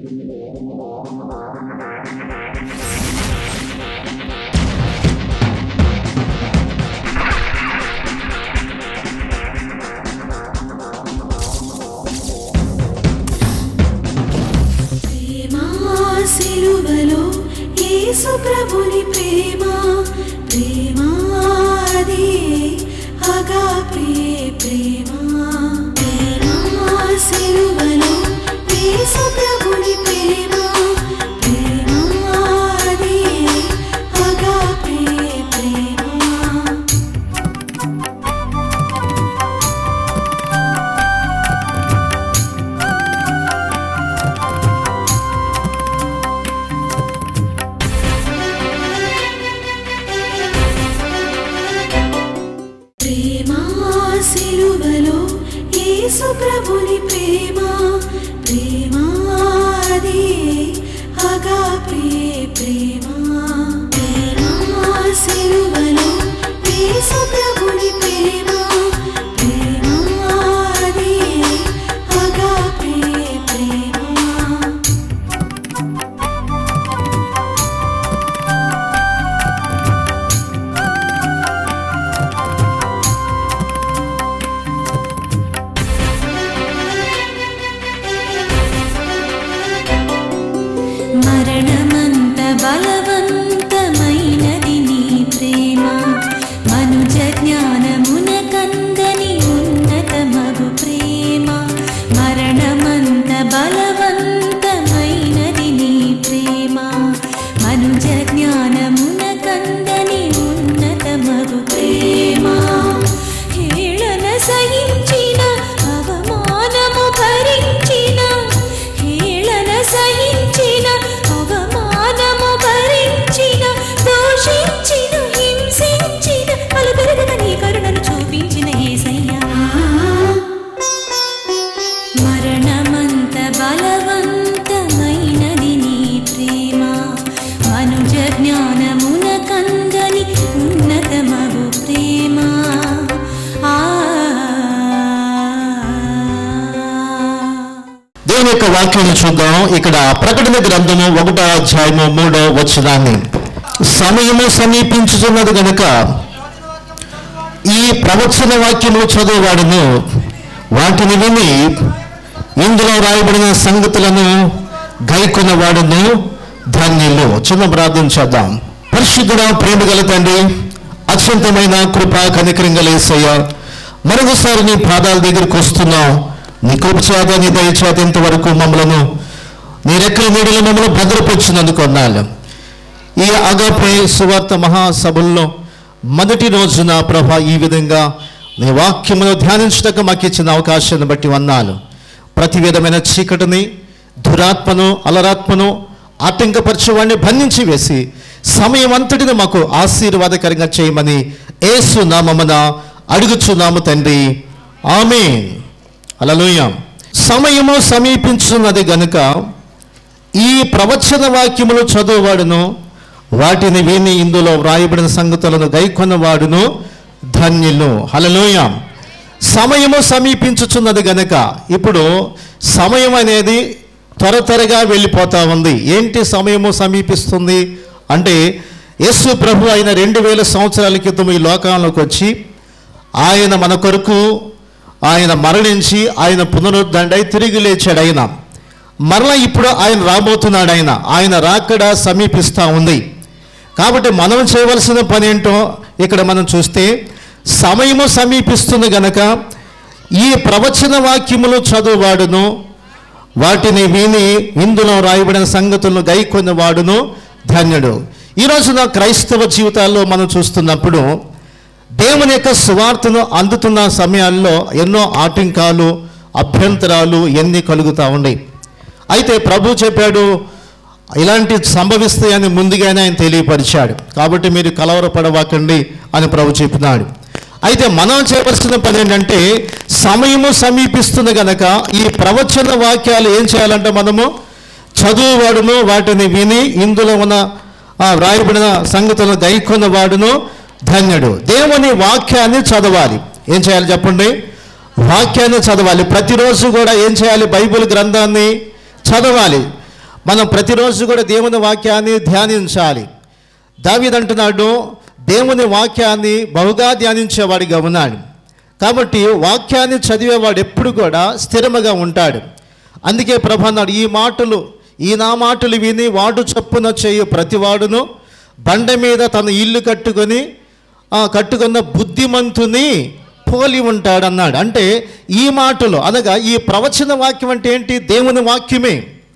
ప్రేమ సిలువలో యేసు ప్రభుని ప్రేమ ప్రేమ అది అగాపే ప్రేమ ప్రేమ సిలువలో యేసు ప్రభుని ప్రేమ ప్రేమ అది అగాపే ప్రేమ ప్రేమ సిలువలో యేసు ప్రభుని ప్రేమ ప్రేమ అది అగాపే ప్రేమ ప్రేమ సిలువలో యేసు ప్రభుని ప్రేమ ప్రేమ అది అగాపే ప్రేమ మరణమంత బలవంతమైనది నీ ప్రేమ మనుజ జ్ఞానమున కందని ఉన్నతమగు ప్రేమ మరణమంత బలవంతమైనది నీ ప్రేమ మనుజ జ్ఞానమున కందని ఉన్నతమగు ప్రేమ హేళన సహించిన అవమానము భరించిన హేళన సహించిన అవమానము భరించిన దోషించిన హింసించిన పలుపెరుగున నీ కరుణను చూపించిన యేసయ్యా మరణమంత బలవంతమైనది నీ ప్రేమ మనుజ జ్ఞానమున కందని ఉన్నతమగు ప్రేమ ఆ దేవుని యొక్క వాక్యాన్ని చూద్దాం ఇక్కడ ప్రకటన గ్రంథము ఒకటో అధ్యాయము మూడో వచనాన్ని సమయము సమీపించుతున్నది గనుక ఈ ప్రవచన వాక్యము చదువువాడును వాటిని విని ఇందులో రాయబడిన సంగతులను గైకొన్న వాడును ధన్యులు చిన్న ప్రార్థన చేద్దాం పరిశుద్ధుడ ప్రేమ గల తండ్రి అత్యంతమైన కృప కనికరం గలేసయ్య మరొకసారి నీ పాదాల దగ్గరికి వస్తున్నాం నీ కృప చేత నీ దయచేత ఇంతవరకు మమ్మలను నీ రెక్కల నీడలో మమ్మల్ని భద్రపరిచినందుకు అన్నాను ఈ అగపే సువార్త మహాసభల్లో మొదటి రోజున ప్రభ ఈ విధంగా నీ వాక్యమును ధ్యానించటకు మాకు ఇచ్చిన అవకాశాన్ని బట్టి వన్నాను ప్రతి విధమైన చీకటిని దురాత్మను అలరాత్మను ఆటంకపరచేవాడిని బంధించి వేసి సమయం అంతటిని మాకు ఆశీర్వాదకరంగా చేయమని ఏసు నామమున అడుగుచున్నాము తండ్రి ఆమె అలలోయ సమయము సమీపించున్నది గనుక ఈ ప్రవచన వాక్యములు చదువువాడును వాటిని విని ఇందులో వ్రాయబడిన సంగతులను గైకొన్నవాడును ధన్యులు హలలోయ సమయము సమీపించుచున్నది గనక ఇప్పుడు సమయం అనేది త్వర త్వరగా వెళ్ళిపోతా ఉంది ఏంటి సమయము సమీపిస్తుంది అంటే యేసు ప్రభు అయిన రెండు వేల సంవత్సరాల క్రితం ఈ లోకంలోకి వచ్చి ఆయన మన కొరకు ఆయన మరణించి ఆయన పునరుద్ధండై తిరిగి లేచాడు ఆయన మరలా ఇప్పుడు ఆయన రాబోతున్నాడు ఆయన ఆయన రాకడ సమీపిస్తూ ఉంది కాబట్టి మనం చేయవలసిన పని ఏంటో ఇక్కడ మనం చూస్తే సమయము సమీపిస్తుంది గనక ఈ ప్రవచన వాక్యములు చదువువాడును వాటిని విని ఇందులో రాయబడిన సంగతులను గైకొన్న వాడును ధన్యుడు ఈ రోజున క్రైస్తవ జీవితాల్లో మనం చూస్తున్నప్పుడు దేవుని యొక్క సువార్తను అందుతున్న సమయాల్లో ఎన్నో ఆటంకాలు అభ్యంతరాలు ఎన్ని కలుగుతూ ఉన్నాయి అయితే ప్రభు చెప్పాడు ఇలాంటి సంభవిస్తాయని ముందుగానే ఆయన తెలియపరిచాడు కాబట్టి మీరు కలవరపడవాకండి అని ప్రభు చెప్పినాడు అయితే మనం చేయవలసిన పని ఏంటంటే సమయము సమీపిస్తుంది గనక ఈ ప్రవచన వాక్యాలు ఏం చేయాలంటే మనము చదువువాడును వాటిని విని ఇందులో ఉన్న ఆ వ్రాయబడిన సంగతులను గైకొన్న వాడును ధన్యుడు దేవుని వాక్యాన్ని చదవాలి ఏం చేయాలి చెప్పండి వాక్యాన్ని చదవాలి ప్రతిరోజు కూడా ఏం చేయాలి బైబిల్ గ్రంథాన్ని చదవాలి మనం ప్రతిరోజు కూడా దేవుని వాక్యాన్ని ధ్యానించాలి దావీదంటున్నాడు దేవుని వాక్యాన్ని బహుగా ధ్యానించేవాడిగా ఉన్నాడు కాబట్టి వాక్యాన్ని చదివేవాడు ఎప్పుడు కూడా స్థిరముగా ఉంటాడు అందుకే ప్రభు అన్నాడు ఈ మాటలు ఈ నా మాటలు విని వాడు చప్పున చేయు ప్రతివాడును బండ మీద తన ఇల్లు కట్టుకొని ఆ కట్టుకున్న బుద్ధిమంతుని పోలి ఉంటాడన్నాడు అంటే ఈ మాటలు అనగా ఈ ప్రవచన వాక్యం అంటే ఏంటి దేవుని వాక్యమే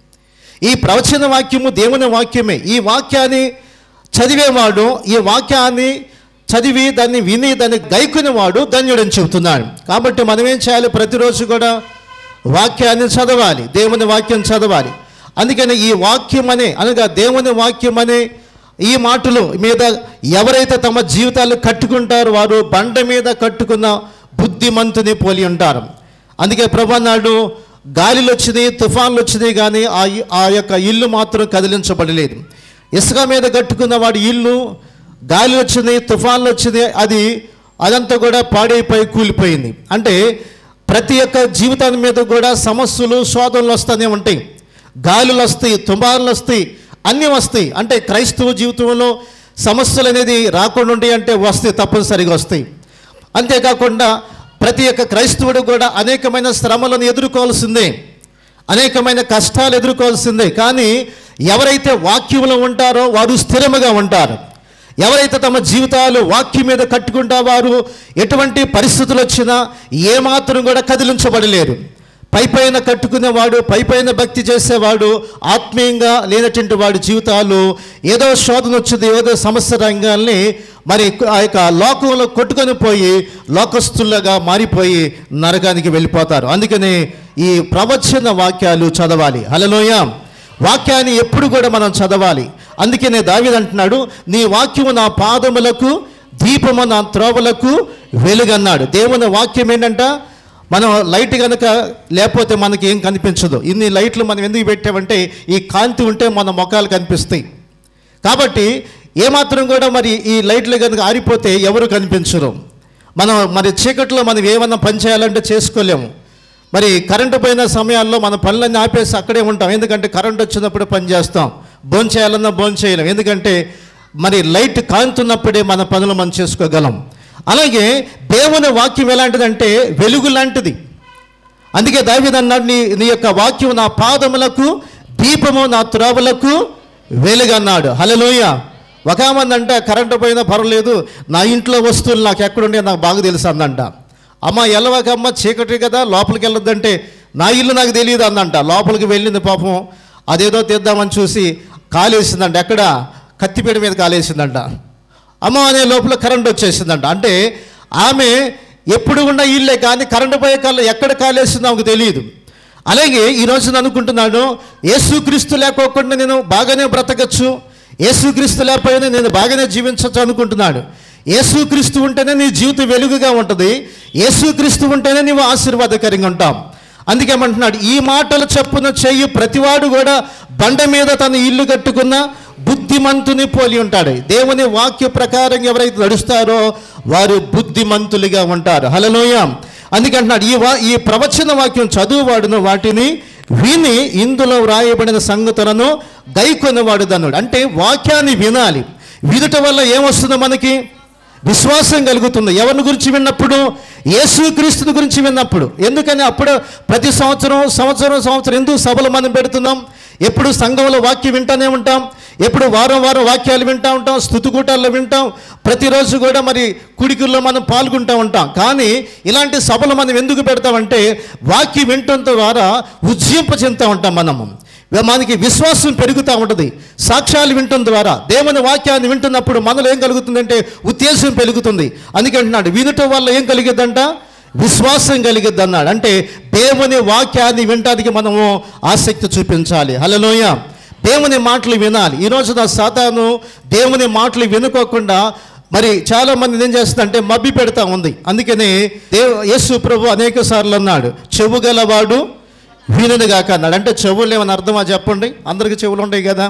ఈ ప్రవచన వాక్యము దేవుని వాక్యమే ఈ వాక్యాన్ని చదివేవాడు ఈ వాక్యాన్ని చదివి దాన్ని విని దాన్ని గైకునేవాడు ధన్యుడని చెబుతున్నాడు కాబట్టి మనం ఏం చేయాలి ప్రతిరోజు కూడా వాక్యాన్ని చదవాలి దేవుని వాక్యం చదవాలి అందుకని ఈ వాక్యం అనే అనగా దేవుని వాక్యం అనే ఈ మాటలు మీద ఎవరైతే తమ జీవితాలు కట్టుకుంటారో వారు బండ మీద కట్టుకున్న బుద్ధిమంతుని పోలి ఉంటారు అందుకే ప్రభు అన్నాడు గాలిలు వచ్చినాయి తుఫాన్లు వచ్చినాయి కానీ ఆ ఇ- ఆ యొక్క ఇల్లు మాత్రం కదిలించబడలేదు ఇసుక మీద కట్టుకున్న వాడి ఇల్లు గాలి వచ్చినాయి తుఫాన్లు వచ్చినాయి అది అదంతా కూడా పాడైపోయి కూలిపోయింది అంటే ప్రతి ఒక్క జీవితాన్ని మీద కూడా సమస్యలు శోధనలు వస్తూనే ఉంటాయి గాలులు వస్తాయి తుఫాన్లు వస్తాయి అన్నీ వస్తాయి అంటే క్రైస్తవ జీవితంలో సమస్యలు అనేది రాకుండా ఉండి అంటే వస్తాయి తప్పనిసరిగా వస్తాయి అంతేకాకుండా ప్రతి ఒక్క క్రైస్తవుడు కూడా అనేకమైన శ్రమలను ఎదుర్కోవాల్సిందే అనేకమైన కష్టాలు ఎదుర్కోవాల్సిందే కానీ ఎవరైతే వాక్యంలో ఉంటారో వారు స్థిరముగా ఉంటారు ఎవరైతే తమ జీవితాలు వాక్యం మీద కట్టుకుంటా వారు ఎటువంటి పరిస్థితులు వచ్చినా ఏమాత్రం కూడా కదిలించబడలేరు పై పైన కట్టుకునేవాడు పై పైన భక్తి చేసేవాడు ఆత్మీయంగా లేనటువంటి వాడి జీవితాలు ఏదో శోధన వచ్చింది ఏదో సమస్య రంగాల్ని మరి ఆ యొక్క లోకంలో కొట్టుకొని పోయి లోకస్తులుగా మారిపోయి నరకానికి వెళ్ళిపోతారు అందుకని ఈ ప్రవచన వాక్యాలు చదవాలి హలలోయ వాక్యాన్ని ఎప్పుడు కూడా మనం చదవాలి అందుకనే దావీదు అంటున్నాడు నీ వాక్యము నా పాదములకు దీపము నా త్రోవలకు వెలుగన్నాడు దేవుని వాక్యం ఏంటంట మనం లైట్ కనుక లేకపోతే మనకి ఏం కనిపించదు ఇన్ని లైట్లు మనం ఎందుకు పెట్టామంటే ఈ కాంతి ఉంటే మన ముఖాలు కనిపిస్తాయి కాబట్టి ఏమాత్రం కూడా మరి ఈ లైట్లు కనుక ఆరిపోతే ఎవరు కనిపించరు మనం మరి చీకట్లో మనం ఏమన్నా పని చేయాలంటే చేసుకోలేము మరి కరెంటు పోయిన సమయాల్లో మన పనులన్నీ ఆపేసి అక్కడే ఉంటాం ఎందుకంటే కరెంట్ వచ్చినప్పుడు పని చేస్తాం భోజనం చేయాలన్నా భోజనం చేయలేం ఎందుకంటే మరి లైట్ కాంతున్నప్పుడే మన పనులు మనం చేసుకోగలం అలాగే దేవుని వాక్యం ఎలాంటిదంటే వెలుగు లాంటిది అందుకే దావీదు అన్నాడు నీ నీ యొక్క వాక్యం నా పాదములకు దీపము నా త్రోవలకు వెలుగన్నాడు హలలోయ ఒక ఆమె అంట కరెంటు పోయినా పర్వాలేదు నా ఇంట్లో వస్తువులు నాకు ఎక్కడుండే నాకు బాగా తెలుసు అందంట అమ్మ ఎల్లవకమ్మ చీకటి కదా లోపలికి వెళ్ళొద్దంటే నా ఇల్లు నాకు తెలియదు అందంట లోపలికి వెళ్ళింది పాపం అదేదో తీద్దామని చూసి కాలేసిందంట ఎక్కడ కత్తిపీడ మీద కాలేసిందంట అమ్మ అనే లోపల కరెంట్ వచ్చేసిందంట అంటే ఆమె ఎప్పుడు ఉన్న ఇల్లే కానీ కరెంటు పోయే కల్లా ఎక్కడ కాలేసిందో ఆమెకు తెలియదు అలాగే ఈరోజు నేను అనుకుంటున్నాను యేసుక్రీస్తు లేకోకుండా నేను బాగానే బ్రతకచ్చు యేసుక్రీస్తు లేకపోయినా నేను బాగానే జీవించవచ్చు అనుకుంటున్నాడు యేసుక్రీస్తు ఉంటేనే నీ జీవితం వెలుగుగా ఉంటుంది యేసుక్రీస్తు ఉంటేనే నీవు ఆశీర్వాదకరంగా ఉంటాం అందుకేమంటున్నాడు ఈ మాటలు చెప్పున చెయ్యి ప్రతివాడు కూడా బండ మీద తన ఇల్లు కట్టుకున్న బుద్ధిమంతుని పోలి ఉంటాడు దేవుని వాక్య ప్రకారం ఎవరైతే నడుస్తారో వారు బుద్ధిమంతులుగా ఉంటారు హలలోయ అందుకంటున్నాడు ఈ వా ఈ ప్రవచన వాక్యం చదువువాడును వాటిని విని ఇందులో వ్రాయబడిన సంగతులను గైకొనేవాడు దన్నుడు అంటే వాక్యాన్ని వినాలి వినుట వల్ల ఏమొస్తుందో మనకి విశ్వాసం కలుగుతుంది ఎవరిని గురించి విన్నప్పుడు యేసుక్రీస్తుని గురించి విన్నప్పుడు ఎందుకని అప్పుడు ప్రతి సంవత్సరం సంవత్సరం సంవత్సరం ఎందుకు సభలు మనం పెడుతున్నాం ఎప్పుడు సంఘంలో వాక్యం వింటానే ఉంటాం ఎప్పుడు వారం వారం వాక్యాలు వింటా ఉంటాం స్థుతికూటాల్లో వింటాం ప్రతిరోజు కూడా మరి కుడికుల్లో మనం పాల్గొంటూ ఉంటాం కానీ ఇలాంటి సభలు మనం ఎందుకు పెడతామంటే వాక్యం వినటం ద్వారా ఉజ్జింప చెందుతూ ఉంటాం మనము మనకి విశ్వాసం పెరుగుతూ ఉంటుంది సాక్ష్యాలు వినటం ద్వారా దేవుని వాక్యాన్ని వింటున్నప్పుడు మనలో ఏం కలుగుతుందంటే ఉత్తేజం పెరుగుతుంది అందుకే అంటున్నాడు వినటం వల్ల ఏం కలిగిద్దంట విశ్వాసం కలిగిద్ది అన్నాడు అంటే దేవుని వాక్యాన్ని వినటానికి మనము ఆసక్తి చూపించాలి హలోయ దేవుని మాటలు వినాలి ఈరోజు నా సాతాను దేవుని మాటలు వినుకోకుండా మరి చాలా మంది ఏం చేస్తుందంటే మబ్బి పెడతా ఉంది అందుకనే దేవు యేసు ప్రభు అనేక సార్లు అన్నాడు చెవు గలవాడు వినును గాక అన్నాడు అంటే చెవులు ఏమని అర్థమా చెప్పండి అందరికి చెవులు ఉంటాయి కదా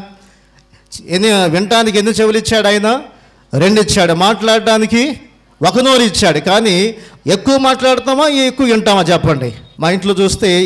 ఎన్ని వినటానికి ఎన్ని చెవులు ఇచ్చాడు ఆయన రెండు ఇచ్చాడు మాట్లాడడానికి ఒక నోరు ఇచ్చాడు కానీ ఎక్కువ మాట్లాడతామా ఎక్కువ వింటామా చెప్పండి మా ఇంట్లో చూస్తే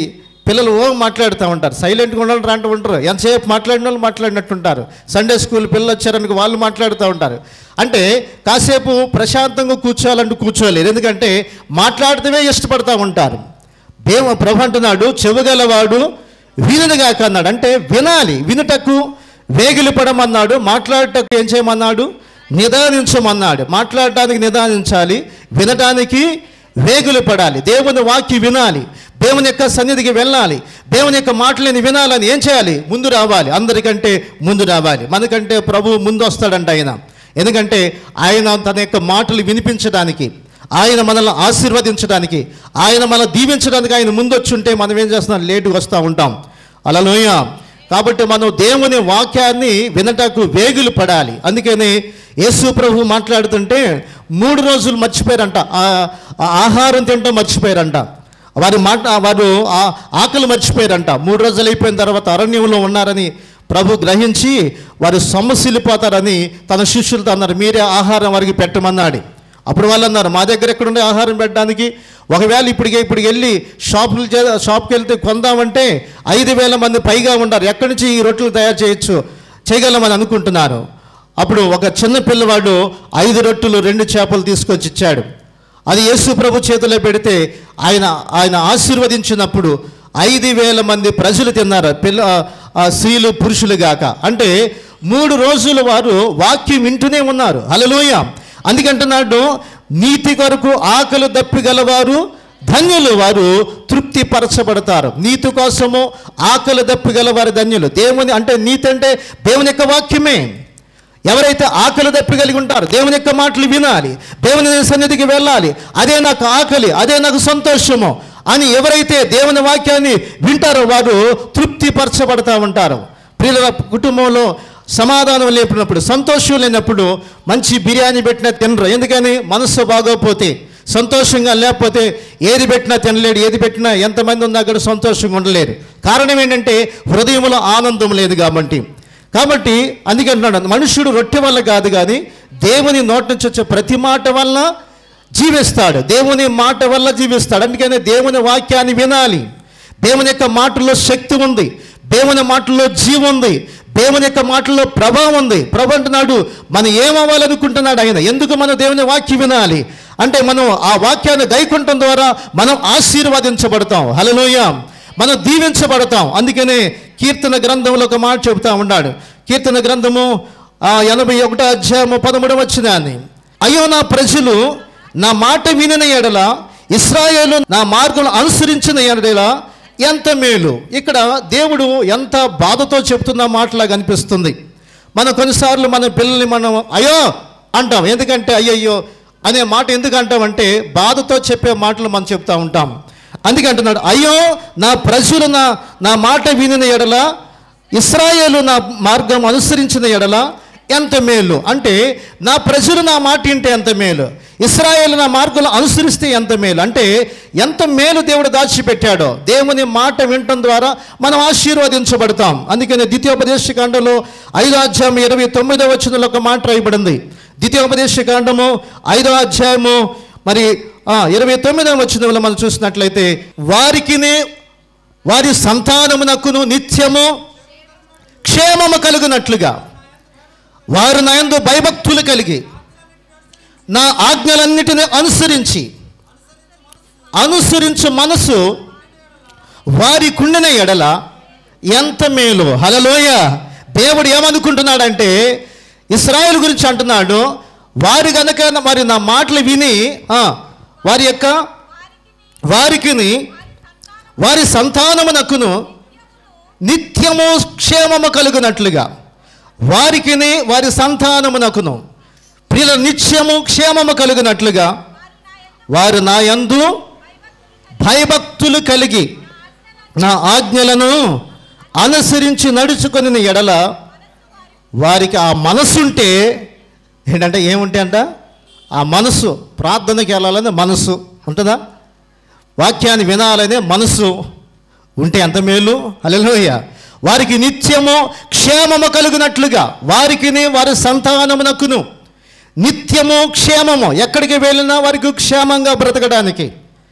పిల్లలు ఓ మాట్లాడుతూ ఉంటారు సైలెంట్గా ఉండాలి రాంటూ ఉంటారు ఎంతసేపు మాట్లాడిన వాళ్ళు మాట్లాడినట్టుంటారు సండే స్కూల్ పిల్లలు వచ్చారనుకో వాళ్ళు మాట్లాడుతూ ఉంటారు అంటే కాసేపు ప్రశాంతంగా కూర్చోవాలంటూ కూర్చోలేరు ఎందుకంటే మాట్లాడితేనే ఇష్టపడతా ఉంటారు దేవ ప్రభు అంటున్నాడు చెవుగలవాడు వినుగాక అన్నాడు అంటే వినాలి వినుటకు వేగిలిపడమన్నాడు మాట్లాడటకు ఏం చేయమన్నాడు నిదానించమన్నాడు మాట్లాడటానికి నిదానించాలి వినటానికి వేగులు పడాలి దేవుని వాక్యం వినాలి దేవుని యొక్క సన్నిధికి వెళ్ళాలి దేవుని యొక్క మాటలని వినాలని ఏం చేయాలి ముందు రావాలి అందరికంటే ముందు రావాలి మనకంటే ప్రభు ముందు వస్తాడంట ఆయన ఎందుకంటే ఆయన తన యొక్క మాటలు వినిపించడానికి ఆయన మనల్ని ఆశీర్వదించడానికి ఆయన మనల్ని దీవించడానికి ఆయన ముందొచ్చి ఉంటే మనం ఏం చేస్తున్నాం లేటుగా వస్తూ ఉంటాం అలలోయ కాబట్టి మనం దేవుని వాక్యాన్ని వినటకు వేగులు పడాలి అందుకని యేసు ప్రభు మాట్లాడుతుంటే మూడు రోజులు మర్చిపోయారంట ఆ- ఆ ఆహారం తింటాం మర్చిపోయారంట వారి మాట వారు ఆ- ఆకలి మర్చిపోయారంట మూడు రోజులు అయిపోయిన తర్వాత అరణ్యంలో ఉన్నారని ప్రభు గ్రహించి వారు సొమ్మసిల్లిపోతారని తన శిష్యులతో అన్నారు మీరే ఆహారం వారికి పెట్టమన్నాడు అప్పుడు వాళ్ళు అన్నారు మా దగ్గర ఎక్కడుండే ఆహారం పెట్టడానికి ఒకవేళ ఇప్పటికే ఇప్పుడు వెళ్ళి షాపులు చే షాప్కి వెళ్తే కొందామంటే ఐదు వేల మంది పైగా ఉంటారు ఎక్కడి నుంచి ఈ రొట్టెలు తయారు చేయొచ్చు చేయగలమని అనుకుంటున్నారు అప్పుడు ఒక చిన్న పిల్లవాడు ఐదు రొట్టెలు రెండు చేపలు తీసుకొచ్చి ఇచ్చాడు అది యేసు ప్రభు చేతిలో పెడితే ఆయన ఆయన ఆశీర్వదించినప్పుడు ఐదు వేల మంది ప్రజలు తిన్నారు పిల్ల ఆ స్త్రీలు పురుషులు గాక అంటే మూడు రోజులు వారు వాక్యం వింటూనే ఉన్నారు హల్లెలూయ అందుకంటున్నాడు నీతి కొరకు ఆకలి దప్పిగలవారు ధన్యులు వారు తృప్తి పరచబడతారు నీతి కోసము ఆకలి దప్పిగల వారి ధన్యులు దేవుని అంటే నీతి అంటే దేవుని యొక్క వాక్యమే ఎవరైతే ఆకలి దప్పి కలిగి ఉంటారో దేవుని యొక్క మాటలు వినాలి దేవుని సన్నిధికి వెళ్ళాలి అదే నాకు ఆకలి అదే నాకు సంతోషము అని ఎవరైతే దేవుని వాక్యాన్ని వింటారో వారు తృప్తిపరచబడతా ఉంటారు ప్రియుల కుటుంబంలో సమాధానం లేపినప్పుడు సంతోషం లేనప్పుడు మంచి బిర్యానీ పెట్టినా తినరు ఎందుకని మనస్సు బాగోపోతే సంతోషంగా లేకపోతే ఏది పెట్టినా తినలేడు ఏది పెట్టినా ఎంతమంది ఉన్నా కూడా సంతోషంగా ఉండలేరు కారణం ఏంటంటే హృదయంలో ఆనందం లేదు కాబట్టి కాబట్టి అందుకే అంటున్నాడు మనుషుడు రొట్టె వల్ల కాదు కానీ దేవుని నోటి నుంచి వచ్చే ప్రతి మాట వల్ల జీవిస్తాడు దేవుని మాట వల్ల జీవిస్తాడు అందుకనే దేవుని వాక్యాన్ని వినాలి దేవుని యొక్క మాటల్లో శక్తి ఉంది దేవుని మాటల్లో జీవం ఉంది దేవుని యొక్క మాటల్లో ప్రభావం ఉంది ప్రభు అంటున్నాడు మనం ఏమవ్వాలనుకుంటున్నాడు ఆయన ఎందుకు మనం దేవుని వాక్యం వినాలి అంటే మనం ఆ వాక్యాన్ని గైకుంటం ద్వారా మనం ఆశీర్వదించబడతాం హలోయ మనం దీవించబడతాం అందుకనే కీర్తన గ్రంథంలో ఒక మాట చెబుతా ఉన్నాడు కీర్తన గ్రంథము ఆ ఎనభై ఒకటో అధ్యాయము పదమూడవ వచ్చినాన్ని అయ్యో నా ప్రజలు నా మాట వినిన ఎడల ఇస్రాయేలు నా మార్గం అనుసరించిన ఎడల ఎంత మేలు ఇక్కడ దేవుడు ఎంత బాధతో చెప్తున్న మాటలాగా అనిపిస్తుంది మనం కొన్నిసార్లు మన పిల్లల్ని మనం అయ్యో అంటాం ఎందుకంటే అయ్యయ్యో అనే మాట ఎందుకు అంటామంటే బాధతో చెప్పే మాటలు మనం చెప్తా ఉంటాం అందుకే అంటున్నాడు అయ్యో నా ప్రజలు నా నా మాట వినిన ఎడల ఇస్రాయేలు నా మార్గం అనుసరించిన ఎడల ఎంత మేలు అంటే నా ప్రజలు నా మాట వింటే ఎంత మేలు ఇస్రాయేల్ నా మార్గంలో అనుసరిస్తే ఎంత మేలు అంటే ఎంత మేలు దేవుడు దాచిపెట్టాడో దేవుని మాట వినటం ద్వారా మనం ఆశీర్వదించబడతాం అందుకని ద్వితీయోపదేశ కాండంలో ఐదో అధ్యాయం ఇరవై తొమ్మిదో వచ్చినలో ఒక మాట రాయబడింది ద్వితీయోపదేశ కాండము ఐదో అధ్యాయము మరి ఆ, ఇరవై తొమ్మిదవ వచ్చిన మనం చూసినట్లయితే వారికిని వారి సంతానమునకును నిత్యము క్షేమము కలుగునట్లుగా వారు నాయందు భయభక్తులు కలిగి నా ఆజ్ఞలన్నిటిని అనుసరించి అనుసరించు మనసు వారి కుండిన ఎడల ఎంత మేలు హలలోయ దేవుడు ఏమనుకుంటున్నాడంటే ఇస్రాయేల్ గురించి అంటున్నాడు వారి గనక మరి నా మాటలు విని ఆ, వారి యొక్క వారికిని వారి సంతానమునకును నిత్యము క్షేమము కలుగునట్లుగా వారికిని వారి సంతానమునకును ప్రియుల నిత్యము క్షేమము కలుగునట్లుగా వారు నా యందు భయభక్తులు కలిగి నా ఆజ్ఞలను అనుసరించి నడుచుకొని ఎడల వారికి ఆ మనసుంటే ఏంటంటే ఏముంటే అంట ఆ మనసు ప్రార్థనకి వెళ్ళాలనే మనసు ఉంటుందా వాక్యాన్ని వినాలనే మనసు ఉంటే ఎంత మేలు అలెలోయ వారికి నిత్యము క్షేమము కలుగునట్లుగా వారికిని వారి సంతానమునకును నిత్యము క్షేమము ఎక్కడికి వెళ్ళినా వారికి క్షేమంగా బ్రతకడానికి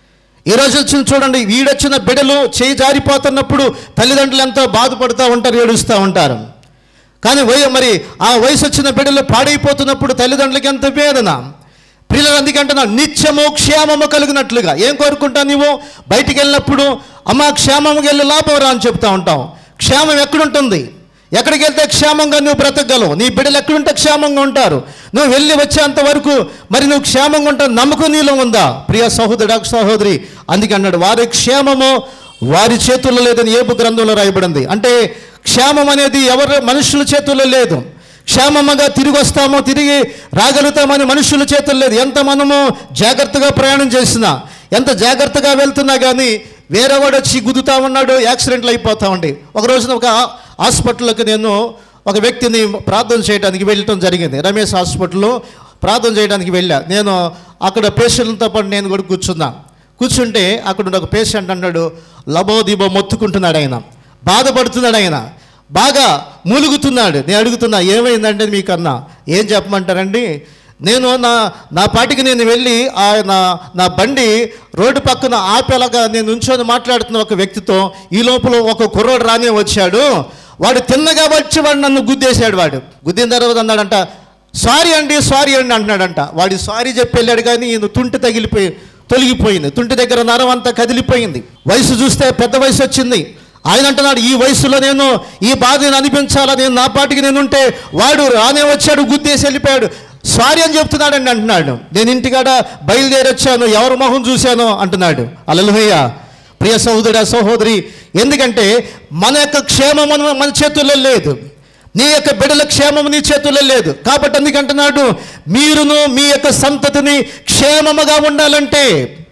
ఈ రోజు వచ్చిన చూడండి వీడొచ్చిన బిడలు చేయి జారిపోతున్నప్పుడు తల్లిదండ్రులు ఎంతో బాధపడుతూ ఉంటారు ఏడుస్తూ ఉంటారు కానీ వయ మరి ఆ వయసు వచ్చిన బిడ్డలు పాడైపోతున్నప్పుడు తల్లిదండ్రులకి ఎంత వేదన పిల్లలు అందుకంటున్నా నిత్యము క్షేమము కలిగినట్లుగా ఏం కోరుకుంటావు నీవు బయటికి వెళ్ళినప్పుడు అమ్మ క్షేమము వెళ్ళి లాభం రా అని చెప్తా ఉంటావు క్షేమం ఎక్కడుంటుంది ఎక్కడికి వెళ్తే క్షేమంగా నువ్వు బ్రతకగలవు నీ బిడ్డలు ఎక్కడుంటే క్షేమంగా ఉంటారు నువ్వు వెళ్ళి వచ్చేంత వరకు మరి నువ్వు క్షేమంగా ఉంటావు నమ్మకం నీలో ఉందా ప్రియ సహోదరుడు సహోదరి అందుకే అన్నాడు వారి క్షేమము వారి చేతుల్లో లేదని ఏపు గ్రంథంలో రాయబడింది అంటే క్షేమం అనేది ఎవరు మనుషుల చేతుల్లో లేదు క్షేమముగా తిరిగి వస్తామో తిరిగి రాగలుగుతామని మనుషుల చేతుల్లో లేదు ఎంత మనము జాగ్రత్తగా ప్రయాణం చేసినా ఎంత జాగ్రత్తగా వెళ్తున్నా కానీ వేరే వాడు వచ్చి గుద్దుతా ఉన్నాడు యాక్సిడెంట్లు అయిపోతా ఉండి ఒక రోజున ఒక హాస్పిటల్కి నేను ఒక వ్యక్తిని ప్రార్థన చేయడానికి వెళ్ళటం జరిగింది రమేష్ హాస్పిటల్లో ప్రార్థన చేయడానికి వెళ్ళా నేను అక్కడ పేషెంట్లతో పాటు నేను కూడా కూర్చున్నా కూర్చుంటే అక్కడ ఉన్న ఒక పేషెంట్ అన్నాడు లబోదిబో మొత్తుకుంటున్నాడు ఆయన బాధపడుతున్నాడు ఆయన బాగా మూలుగుతున్నాడు నేను అడుగుతున్నా ఏమైందంటే మీకు అన్నా ఏం చెప్పమంటారండి నేను నా నా పాటికి నేను వెళ్ళి ఆ నా నా బండి రోడ్డు పక్కన ఆపేలాగా నేను ఉంచొని మాట్లాడుతున్న ఒక వ్యక్తితో ఈ లోపల ఒక కుర్రోడు రానే వచ్చాడు వాడు తిన్నగా వచ్చి వాడు నన్ను గుద్దేశాడు వాడు గుద్దిన తర్వాత అన్నాడంట సారీ అండి సారీ అండి అంటున్నాడంట వాడి సారీ చెప్పి వెళ్ళాడు కానీ ఈయన తుంటి తగిలిపోయి తొలగిపోయింది తుంటి దగ్గర నరం అంతా కదిలిపోయింది వయసు చూస్తే పెద్ద వయసు వచ్చింది ఆయన అంటున్నాడు ఈ వయసులో నేను ఈ బాధ నేను అనిపించాలా నేను నా పాటికి నేను ఉంటే వాడు రానే వచ్చాడు గుద్దేసి వెళ్ళిపోయాడు సారీ అని చెప్తున్నాడండి అంటున్నాడు నేను ఇంటికాడ బయలుదేరి వచ్చాను ఎవరి మొహం చూశాను అంటున్నాడు అలలుహయ్య ప్రియ సహోదర సహోదరి ఎందుకంటే మన యొక్క క్షేమం మన మన చేతుల్లో లేదు నీ యొక్క బిడ్డల క్షేమం నీ చేతుల్లో లేదు కాబట్టి అందుకంటున్నాడు మీరును మీ యొక్క సంతతిని క్షేమముగా ఉండాలంటే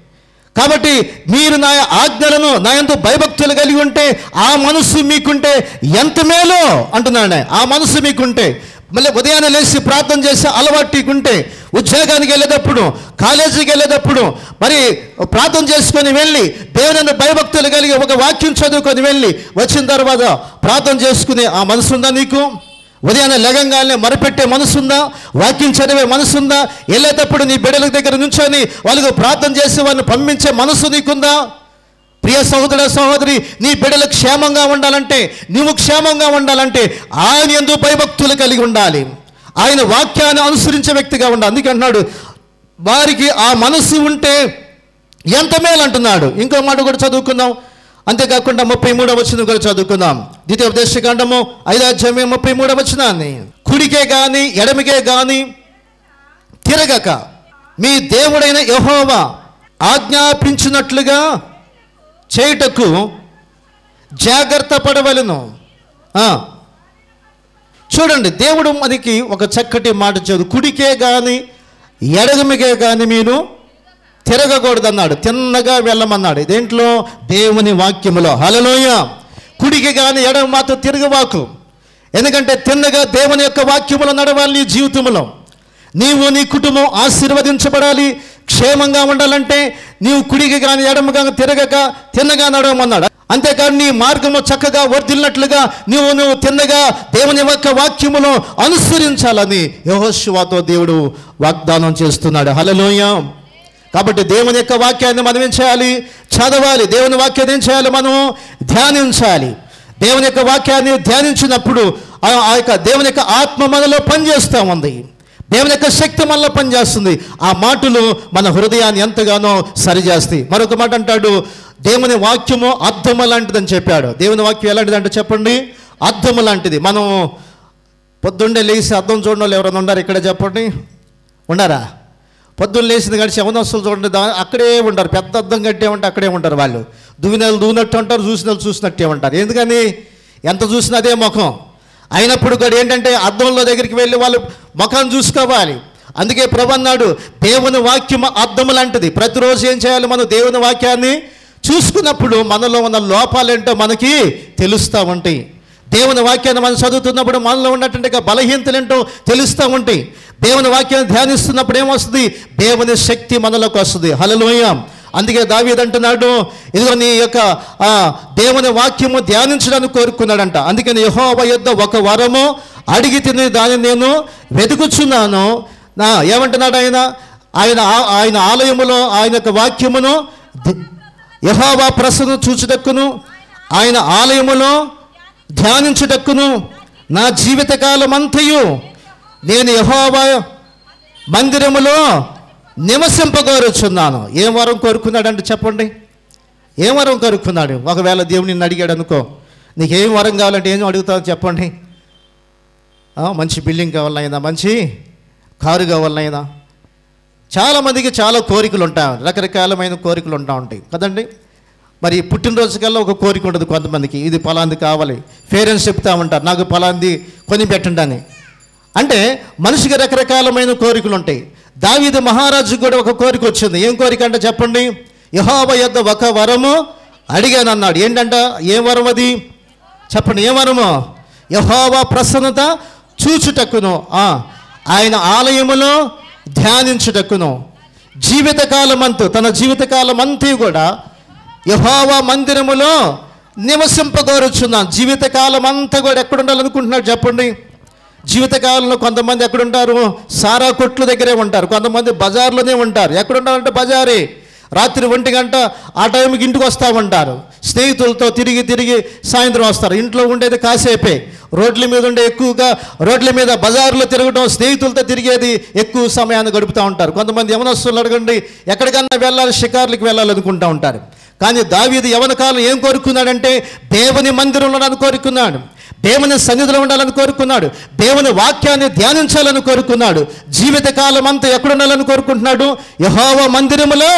కాబట్టి మీరు నా ఆజ్ఞలను నా ఎందు భయభక్తులు కలిగి ఉంటే ఆ మనస్సు మీకుంటే ఎంత మేలో అంటున్నాడు ఆయన. ఆ మనస్సు మీకుంటే మళ్ళీ ఉదయాన్నే లేచి ప్రార్థన చేసి అలవాటు నీకుంటే ఉద్యోగానికి వెళ్ళేటప్పుడు కాలేజీకి వెళ్ళేటప్పుడు మరి ప్రార్థన చేసుకొని వెళ్ళి దేవుని భయభక్తులు కలిగి ఒక వాక్యం చదువుకొని వెళ్ళి వచ్చిన తర్వాత ప్రార్థన చేసుకునే ఆ మనసు ఉందా నీకు ఉదయాన్నే లెగంగానే మరపెట్టే మనసుందా వాక్యం చదివే మనసుందా వెళ్ళేటప్పుడు నీ బిడ్డల దగ్గర నుంచొని వాళ్ళకు ప్రార్థన చేసి వాళ్ళని పంపించే మనసు నీకుందా ప్రియ సహోదర సహోదరి నీ బిడ్డలు క్షేమంగా ఉండాలంటే నీవు క్షేమంగా ఉండాలంటే ఆయన ఎందు భయభక్తులు కలిగి ఉండాలి ఆయన వాక్యాన్ని అనుసరించే వ్యక్తిగా ఉండాలి అందుకే అంటున్నాడు వారికి ఆ మనసు ఉంటే ఎంత మేలు అంటున్నాడు ఇంకో మాట కూడా చదువుకుందాం అంతేకాకుండా ముప్పై మూడవ వచ్చిన కూడా చదువుకుందాం ద్వితీయ ఉపదేశకాండము ఐదో అధ్యాయం ముప్పై మూడవ వచ్చినాన్ని కుడికే గాని ఎడమికే గాని తిరగక మీ దేవుడైన యహోవా ఆజ్ఞాపించినట్లుగా చేయుటకు జాగ్రత్త పడవలను ఆ. చూడండి దేవుడు మనకి ఒక చక్కటి మాట చదువు కుడికే కానీ ఎడగమికే కానీ మీరు తిరగకూడదన్నాడు తిన్నగా వెళ్ళమన్నాడు దేంట్లో దేవుని వాక్యములో హలలోయ కుడికి కానీ ఎడమ మాత్రం తిరగవాకు ఎందుకంటే తిన్నగా దేవుని యొక్క వాక్యములో నడవాలి నీ జీవితంలో నీవు నీ కుటుంబం ఆశీర్వదించబడాలి క్షేమంగా ఉండాలంటే నీవు కుడికి కానీ ఎడమ కానీ తిరగక తిన్నగా నడవమన్నాడు అంతేకాదు నీ మార్గము చక్కగా వర్ధిల్లినట్లుగా నీవు నువ్వు తిన్నగా దేవుని యొక్క వాక్యమును అనుసరించాలని యహోశివాతో దేవుడు వాగ్దానం చేస్తున్నాడు హలలోయ కాబట్టి దేవుని యొక్క వాక్యాన్ని మనం ఏం చేయాలి చదవాలి దేవుని వాక్యాన్ని ఏం చేయాలి మనం ధ్యానించాలి దేవుని యొక్క వాక్యాన్ని ధ్యానించినప్పుడు ఆ ఆ యొక్క దేవుని యొక్క ఆత్మ మనలో పనిచేస్తూ ఉంది దేవుని యొక్క శక్తి మనలో పనిచేస్తుంది ఆ మాటలు మన హృదయాన్ని ఎంతగానో సరిచేస్తాయి మరొక మాట అంటాడు దేవుని వాక్యము అర్థము లాంటిదని చెప్పాడు దేవుని వాక్యం ఎలాంటిది అంటే చెప్పండి అర్థము లాంటిది మనం పొద్దున్నే లేచి అర్థం చూడడం వాళ్ళు ఎవరైనా ఉన్నారు ఇక్కడ చెప్పండి ఉన్నారా పొద్దున్న లేచింది కానీ శవనస్తులు చూడండి దా అక్కడే ఉంటారు పెద్ద అద్దం కట్టే ఉంటే అక్కడే ఉంటారు వాళ్ళు దువ్వినలు దూనట్టు అంటారు చూసిన చూసినట్టే ఉంటారు ఎందుకని ఎంత చూసినా అదే ముఖం అయినప్పుడు కూడా ఏంటంటే అద్దంలో దగ్గరికి వెళ్ళి వాళ్ళు ముఖం చూసుకోవాలి అందుకే ప్రభు అన్నాడు దేవుని వాక్యం అద్దం లాంటిది ప్రతిరోజు ఏం చేయాలి మనం దేవుని వాక్యాన్ని చూసుకున్నప్పుడు మనలో ఉన్న లోపాలేంటో మనకి తెలుస్తూ ఉంటాయి దేవుని వాక్యాన్ని మనం చదువుతున్నప్పుడు మనలో ఉన్నటువంటి బలహీనతలు ఏంటో తెలుస్తూ ఉంటాయి దేవుని వాక్యాన్ని ధ్యానిస్తున్నప్పుడు ఏమొస్తుంది దేవుని శక్తి మనలోకి వస్తుంది హలలోయ అందుకే దావీద్ అంటున్నాడు ఇదిగో నీ యొక్క ఆ, దేవుని వాక్యము ధ్యానించడానికి కోరుకున్నాడంట అందుకని యహోవ యొద్ద ఒక వరము అడిగి తిని దాన్ని నేను వెతుకుచున్నాను నా ఏమంటున్నాడు ఆయన ఆయన ఆ- ఆయన ఆలయములో ఆయన యొక్క వాక్యమును ధ- యహోవా ప్రసను చూచుటక్కును ఆయన ఆలయములో ధ్యానించుటక్కును నా జీవితకాలం అంతయు నేను యహోవా మందిరములో నివసింపగోరుచున్నాను ఏం వరం కోరుకున్నాడంటే చెప్పండి ఏం వరం కోరుకున్నాడు ఒకవేళ దేవుడు నిన్ను అడిగాడు అనుకో నీకు ఏం వరం కావాలంటే ఏం అడుగుతావు చెప్పండి ఆ, మంచి బిల్డింగ్ కావాలైనా మంచి కారు కావాలైనా చాలామందికి చాలా కోరికలు ఉంటాయి రకరకాలమైన కోరికలు ఉంటా ఉంటాయి కదండి మరి పుట్టినరోజు కల్లా ఒక కోరిక ఉంటుంది కొంతమందికి ఇది పలాంది కావాలి పేరెంట్స్ చెప్తా ఉంటారు నాకు పలాంది కొని పెట్టండి అని అంటే మనిషికి రకరకాలమైన కోరికలు ఉంటాయి దావీదు మహారాజు కూడా ఒక కోరిక వచ్చింది ఏం కోరిక అంటే చెప్పండి యహోవ యొద్ద ఒక వరము అడిగాను అన్నాడు ఏంటంట ఏ వరం అది చెప్పండి ఏ వరము యహోవా ప్రసన్నత చూచుటక్కును ఆ, ఆయన ఆలయములో ధ్యానించుటక్కును జీవితకాలమంతు తన జీవితకాలం అంతా కూడా యహోవా మందిరములో నివసింపగోరుచున్నాను జీవితకాలం అంతా కూడా ఎక్కడ ఉండాలనుకుంటున్నాడు చెప్పండి జీవితకాలంలో కొంతమంది ఎక్కడుంటారు సారా కొట్ల దగ్గరే ఉంటారు కొంతమంది బజార్లోనే ఉంటారు ఎక్కడుంటారంటే బజారే రాత్రి ఒంటి గంట ఆ టైంకి ఇంటికి వస్తూ ఉంటారు స్నేహితులతో తిరిగి తిరిగి సాయంత్రం వస్తారు ఇంట్లో ఉండేది కాసేపే రోడ్ల మీద ఉండే ఎక్కువగా రోడ్ల మీద బజార్లో తిరగడం స్నేహితులతో తిరిగేది ఎక్కువ సమయాన్ని గడుపుతూ ఉంటారు కొంతమంది యవనస్తులు అడగండి ఎక్కడికన్నా వెళ్ళాలి షికార్లకు వెళ్ళాలనుకుంటూ ఉంటారు కానీ దావీదు యవన కాలం ఏం కోరుకున్నాడంటే దేవుని మందిరంలో నన్ను కోరుకున్నాడు దేవుని సన్నిధిలో ఉండాలని కోరుకున్నాడు దేవుని వాక్యాన్ని ధ్యానించాలని కోరుకున్నాడు జీవితకాలం అంతా ఎక్కడ ఉండాలని కోరుకుంటున్నాడు యహోవ మందిరములో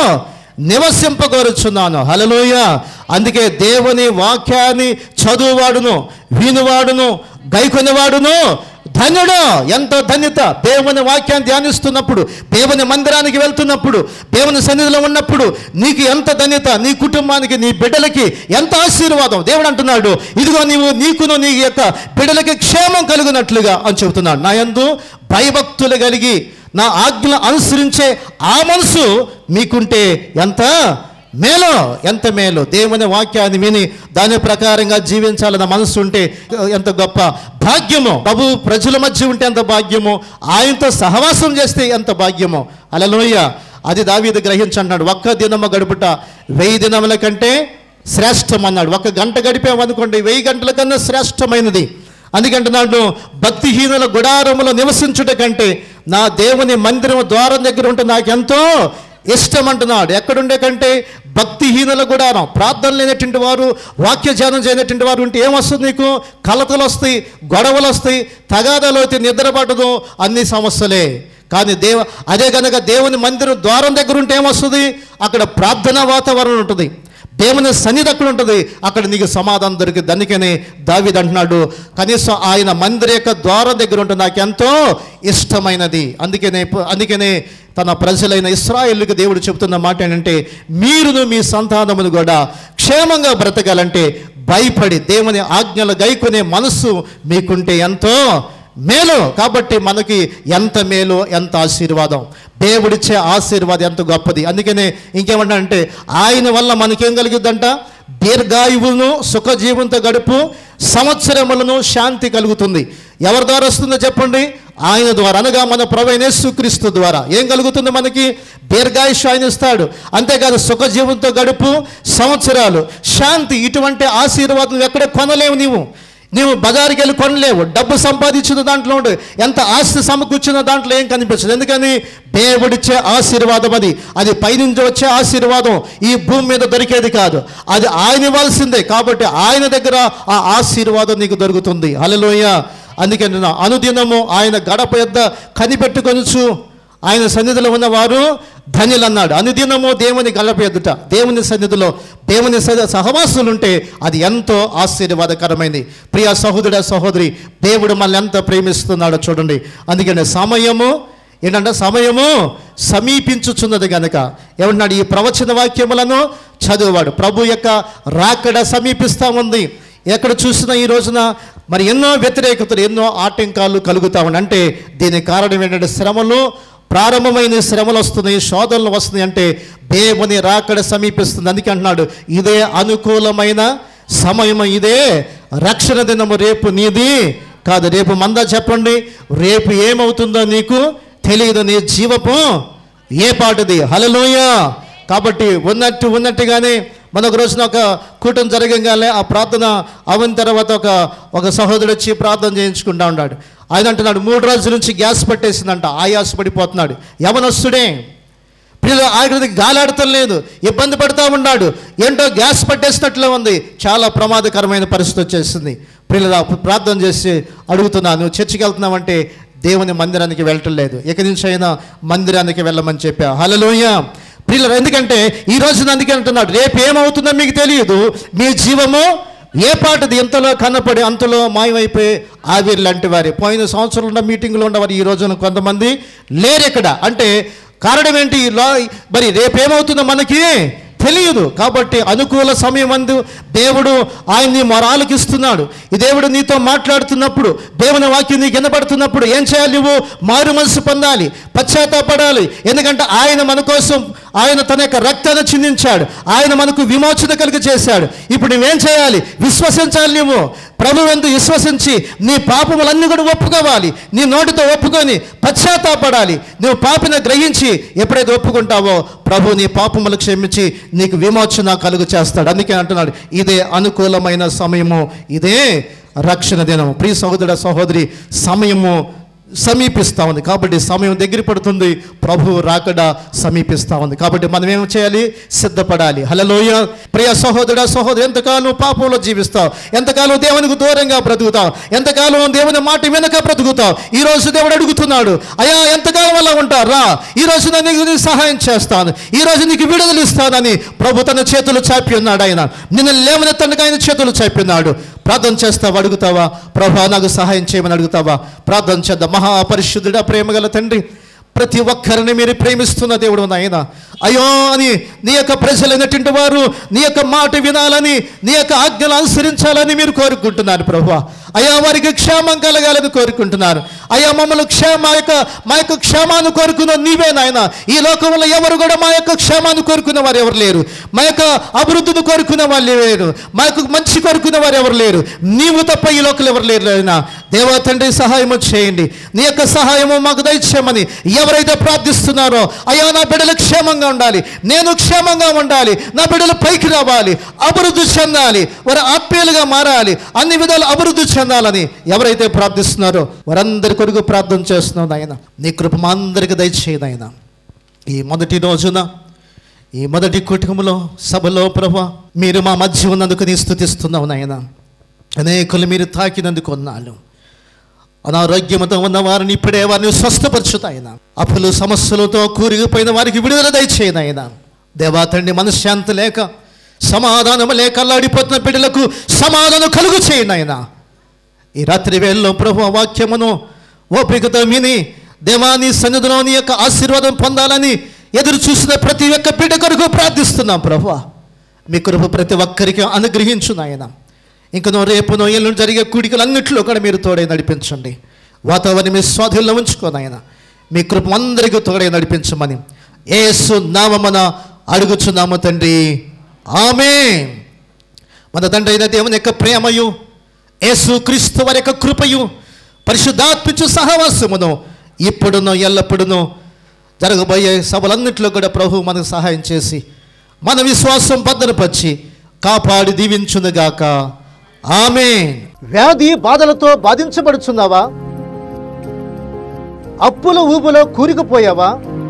నివసింపగోరుచున్నాను హలలోయ అందుకే దేవుని వాక్యాన్ని చదువువాడును వినువాడును గైకొనివాడును ధన్యుడు ఎంతో ధన్యత దేవుని వాక్యాన్ని ధ్యానిస్తున్నప్పుడు దేవుని మందిరానికి వెళ్తున్నప్పుడు దేవుని సన్నిధిలో ఉన్నప్పుడు నీకు ఎంత ధన్యత నీ కుటుంబానికి నీ బిడ్డలకి ఎంత ఆశీర్వాదం దేవుడు అంటున్నాడు ఇదిగో నీవు నీకును నీ యొక్క బిడ్డలకి క్షేమం కలుగునట్లుగా అని చెబుతున్నాడు నా యందు భయభక్తులు కలిగి నా ఆజ్ఞ అనుసరించే ఆ మనసు మీకుంటే ఎంత మేలో ఎంత మేలు దేవుని వాక్యాన్ని విని దాని ప్రకారంగా జీవించాలన్న మనసు ఉంటే ఎంత గొప్ప భాగ్యము ప్రభు ప్రజల మధ్య ఉంటే ఎంత భాగ్యము ఆయనతో సహవాసం చేస్తే ఎంత భాగ్యము అలలోయ అది దావీదు గ్రహించన్నాడు ఒక్క దినము గడుపుట వెయ్యి దినముల కంటే శ్రేష్టం అన్నాడు ఒక గంట గడిపామనుకోండి వెయ్యి గంటల కన్నా శ్రేష్టమైనది అందుకంటున్నాడు భక్తిహీనుల గుడారములో నివసించుట కంటే నా దేవుని మందిరం ద్వారం దగ్గర ఉంటే నాకెంతో ఇష్టం అంటున్నాడు ఎక్కడుండే కంటే భక్తిహీనుల గుడారం ప్రార్థన లేనటువంటి వారు వాక్య ధ్యానం చేయనటువంటి వారు ఉంటే ఏమొస్తుంది నీకు కలతలు వస్తాయి గొడవలు వస్తాయి తగాదాలు అయితే నిద్ర పడదు అన్ని సమస్యలే కానీ దేవ అదే కనుక దేవుని మందిరం ద్వారం దగ్గర ఉంటే ఏమొస్తుంది అక్కడ ప్రార్థనా వాతావరణం ఉంటుంది దేవుని సన్నిధి అక్కడ ఉంటుంది అక్కడ నీకు సమాధానం దొరికింది అందుకనే దావిది అంటున్నాడు కనీసం ఆయన మందిర యొక్క ద్వారం దగ్గర ఉంటే నాకు ఎంతో ఇష్టమైనది అందుకనే అందుకనే తన ప్రజలైన ఇస్రాయేల్కి దేవుడు చెబుతున్న మాట ఏంటంటే మీరును మీ సంతానమును కూడా క్షేమంగా బ్రతకాలంటే భయపడి దేవుని ఆజ్ఞలు గైకొనే మనస్సు మీకుంటే ఎంతో మేలు కాబట్టి మనకి ఎంత మేలు ఎంత ఆశీర్వాదం దేవుడిచ్చే ఆశీర్వాదం ఎంత గొప్పది అందుకనే ఇంకేమన్నా అంటే ఆయన వల్ల మనకేం కలిగిద్దంట దీర్ఘాయువును సుఖజీవంతో గడుపు సంవత్సరములను శాంతి కలుగుతుంది ఎవరి ద్వారా వస్తుందో చెప్పండి ఆయన ద్వారా అనగా మన ప్రవైనేశ్వక్రీస్తు ద్వారా ఏం కలుగుతుంది మనకి దీర్ఘాయుష్ ఆయన ఇస్తాడు అంతేకాదు సుఖజీవంతో గడుపు సంవత్సరాలు శాంతి ఇటువంటి ఆశీర్వాదం ఎక్కడ కొనలేవు నీవు నీవు బజారుకి వెళ్ళి కొనలేవు డబ్బు సంపాదించిన దాంట్లో ఉండు ఎంత ఆస్తి సమకూర్చిన దాంట్లో ఏం కనిపించదు ఎందుకని దేవుడిచ్చే ఆశీర్వాదం అది అది పైనుంచి వచ్చే ఆశీర్వాదం ఈ భూమి మీద దొరికేది కాదు అది ఆయన ఇవ్వాల్సిందే కాబట్టి ఆయన దగ్గర ఆ ఆశీర్వాదం నీకు దొరుకుతుంది హల్లెలూయా అందుకే నేను అనుదినము ఆయన గడప యొద్ద కనిపెట్టుకొనుచు ఆయన సన్నిధిలో ఉన్నవారు ధన్యులు అన్నాడు అనుదినము దేవుని గడప ఎదుట దేవుని సన్నిధిలో దేవుని స- సహవాసులు ఉంటే అది ఎంతో ఆశీర్వాదకరమైంది ప్రియ సహోదర సహోదరి దేవుడు మనల్ని ఎంత ప్రేమిస్తున్నాడో చూడండి అందుకని సమయము ఏంటంటే సమయము సమీపించుచున్నది గనక ఏమన్నాడు ఈ ప్రవచన వాక్యములను చదువువాడు ప్రభు యొక్క రాకడ సమీపిస్తూ ఉంది ఎక్కడ చూసినా ఈ రోజున మరి ఎన్నో వ్యతిరేకతలు ఎన్నో ఆటంకాలు కలుగుతా ఉన్నాయి అంటే దీనికి కారణం ఏంటంటే శ్రమలు ప్రారంభమైన శ్రమలు వస్తున్నాయి శోధనలు వస్తున్నాయి అంటే దేవుని రాకడ సమీపిస్తుంది అందుకే అంటున్నాడు ఇదే అనుకూలమైన సమయం ఇదే రక్షణ దినము రేపు నీది కాదు రేపు మందా చెప్పండి రేపు ఏమవుతుందో నీకు తెలియదు నీ జీవపు ఏ పాటిది హలలోయ కాబట్టి ఉన్నట్టు ఉన్నట్టుగానే మన ఒక రోజున ఒక కూటం జరగగానే ఆ ప్రార్థన అవని తర్వాత ఒక ఒక సహోదరుడు వచ్చి ప్రార్థన చేయించుకుంటా ఉన్నాడు ఆయన అంటున్నాడు మూడు రోజుల నుంచి గ్యాస్ పట్టేసిందంట ఆయాస పడిపోతున్నాడు యవనస్తుడే పిల్లలు ఆఖరికి గాలాడటం లేదు ఇబ్బంది పడుతూ ఉన్నాడు ఏంటో గ్యాస్ పట్టేసినట్లు ఉంది చాలా ప్రమాదకరమైన పరిస్థితి వచ్చేసింది పిల్లలు ప్రార్థన చేసి అడుగుతున్నాను నువ్వు చర్చికి వెళ్తున్నావంటే దేవుని మందిరానికి వెళ్ళటం లేదు ఇక నుంచి అయినా మందిరానికి వెళ్ళమని చెప్పా హలలోయ పిల్లలు ఎందుకంటే ఈ రోజున అందుకే అంటున్నాడు రేపు ఏమవుతుందో మీకు తెలియదు మీ జీవము ఏ పాటది ఎంతలో కనపడి అంతలో మాయమైపోయి ఆవిరి లాంటి వారి పోయిన సంవత్సరంలో ఉన్న మీటింగ్లో ఉన్నవారు ఈ రోజున కొంతమంది లేరు ఇక్కడ అంటే కారణం ఏంటి లా మరి రేపేమవుతుందో మనకి తెలియదు కాబట్టి అనుకూల సమయం అందు దేవుడు ఆయన్ని మొరాలకిస్తున్నాడు ఈ దేవుడు నీతో మాట్లాడుతున్నప్పుడు దేవుని వాక్యం నీకు వినబడుతున్నప్పుడు ఏం చేయాలి నువ్వు మారు మనసు పొందాలి పశ్చాత్తాపడాలి ఎందుకంటే ఆయన మన కోసం ఆయన తన యొక్క రక్తాన్ని చిందించాడు ఆయన మనకు విమోచన కలిగ చేశాడు ఇప్పుడు నువ్వేం చేయాలి విశ్వసించాలి నువ్వు ప్రభు ఎందు విశ్వసించి నీ పాపములన్నీ కూడా ఒప్పుకోవాలి నీ నోటితో ఒప్పుకొని పశ్చాత్తాపడాలి నువ్వు పాపిని గ్రహించి ఎప్పుడైతే ఒప్పుకుంటావో ప్రభు నీ పాపములు క్షమించి నీకు విమోచన కలుగు చేస్తాడు అందుకే అంటున్నాడు ఇదే అనుకూలమైన సమయము ఇదే రక్షణ దినం ప్రియ సహోదర సహోదరి సమయము సమీపిస్తూ ఉంది కాబట్టి సమయం దగ్గర పడుతుంది ప్రభు రాకడ సమీపిస్తూ ఉంది కాబట్టి మనం ఏం చేయాలి సిద్ధపడాలి హలలోయ ప్రియ సహోదర సహోదరు ఎంతకాలం పాపంలో జీవిస్తావు ఎంతకాలం దేవునికి దూరంగా బ్రతుకుతావు ఎంతకాలం దేవుని మాట వెనక బ్రతుకుతావు ఈ రోజు దేవుడు అడుగుతున్నాడు అయ్యా ఎంతకాలం అలా ఉంటారు రా ఈ రోజు నేను నీకు సహాయం చేస్తాను ఈ రోజు నీకు విడుదల ఇస్తానని ప్రభు తన చేతులు చాపి ఉన్నాడు ఆయన నిన్ను లేవనెత్తడానికి ఆయన చేతులు చాపి ఉన్నాడు ప్రార్థన చేస్తావా అడుగుతావా ప్రభా నాకు సహాయం చేయమని అడుగుతావా ప్రార్థన చేద్దాం మహాపరిశుద్ధుడా ప్రేమగల తండ్రి ప్రతి ఒక్కరిని మీరు ప్రేమిస్తున్న దేవుడు నాయన అయ్యో అని నీ యొక్క ప్రజలైనటువంటి వారు నీ యొక్క మాట వినాలని నీ యొక్క ఆజ్ఞలు అనుసరించాలని మీరు కోరుకుంటున్నారు ప్రభు అయ్యా వారికి క్షేమం కలగాలని కోరుకుంటున్నారు అయ్యా మమ్మల్ని క్షేమ మా యొక్క మా యొక్క క్షేమాన్ని కోరుకున్న నీవే నాయన ఈ లోకంలో ఎవరు కూడా మా యొక్క క్షేమాన్ని కోరుకున్న వారు ఎవరు లేరు మా యొక్క అభివృద్ధిని కోరుకున్న వాళ్ళు లేరు మా యొక్క మంచి కోరుకున్న వారు ఎవరు లేరు నీవు తప్ప ఈ లోకంలో ఎవరు లేరు నాయన దేవా తండ్రి సహాయము చేయండి నీ యొక్క సహాయము మాకు దయచేయమని ఎవరైతే ప్రార్థిస్తున్నారో అయ్యా నా బిడ్డలు క్షేమంగా ఉండాలి నేను క్షేమంగా ఉండాలి నా బిడ్డలు పైకి రావాలి అభివృద్ధి చెందాలి వారు ఆత్మీయులుగా మారాలి అన్ని విధాలు అభివృద్ధి చెందాలని ఎవరైతే ప్రార్థిస్తున్నారో వారందరి కొరకు ప్రార్థన చేస్తున్నావు నాయన నీ కృప మా అందరికి దయచేయదు ఆయన ఈ మొదటి రోజున ఈ మొదటి కుటుంబంలో సభలో ప్రభు మీరు మా మధ్య ఉన్నందుకు నీ స్థుతిస్తున్నావు నాయన అనేకులు మీరు తాకినందుకు ఉన్నాళ్ళు అనారోగ్యంతో ఉన్న వారిని ఇప్పుడే వారిని స్వస్థపరచుతాయన అప్పులు సమస్యలతో కూరిగిపోయిన వారికి విడుదల దయచేయనాయన దేవా తండ్రి మనశ్శాంతి లేక సమాధానం లేక అల్లాడిపోతున్న బిడ్డలకు సమాధానం కలుగు చేయనాయన ఈ రాత్రి వేళలో ప్రభు వాక్యమును ఓపికతో విని దేవాని సన్నిధిలో నీ యొక్క ఆశీర్వాదం పొందాలని ఎదురు చూసిన ప్రతి ఒక్క బిడ్డ కొరకు ప్రార్థిస్తున్నాం ప్రభు మీ కృప ప్రతి ఒక్కరికి అనుగ్రహించు నాయన ఇంకనో రేపునో ఎల్లుండి జరిగే కూడికలు అన్నింటిలో కూడా మీరు తోడే నడిపించండి వాతావరణం మీ స్వాధీనంలో ఉంచుకోను ఆయన మీ కృప అందరికీ తోడే నడిపించమని ఏసు నామమున అడుగుచున్నాము తండ్రి ఆమె మన తండ్రి అయిన దేవుని యొక్క ప్రేమయు యేసు క్రీస్తు వారి యొక్క కృపయు పరిశుద్ధాత్మించు సహవాసమును ఇప్పుడును ఎల్లప్పుడును జరగబోయే సభలన్నింటిలో కూడా ప్రభు మనకు సహాయం చేసి మన విశ్వాసం భద్రపరిచి కాపాడి దీవించునుగాక ఆమె వ్యాధి బాధలతో బాధించబడుచున్నావా అప్పుల ఊబులో కూరుకుపోయావా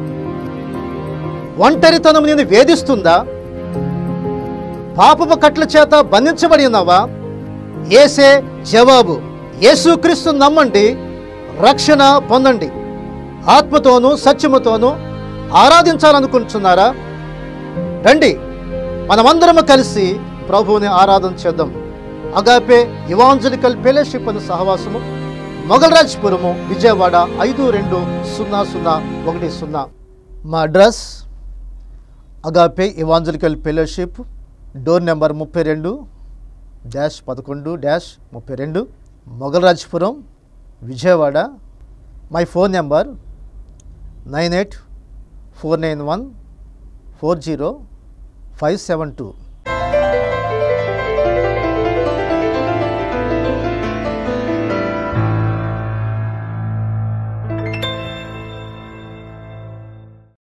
ఒంటరితనం నేను వేధిస్తుందా పాపపు కట్ల చేత బంధించబడి ఉన్నావా ఏసే జవాబు యేసుక్రీస్తు నమ్మండి రక్షణ పొందండి ఆత్మతోనూ సత్యముతోనూ ఆరాధించాలనుకుంటున్నారా రండి మనమందరము కలిసి ప్రభువుని ఆరాధన చేద్దాం అగాపే ఇవాంజలికల్ ఫెలోషిప్ అనే సహవాసము మొగల్రాజ్పురము విజయవాడ ఐదు రెండు సున్నా సున్నా ఒకటి సున్నా మా address Agape evangelical fellowship door number ముప్పై రెండు డాష్ పదకొండు డాష్ ముప్పై రెండు Mogalrajapuram Vijayawada my phone number nine eight four nine one four zero five seven two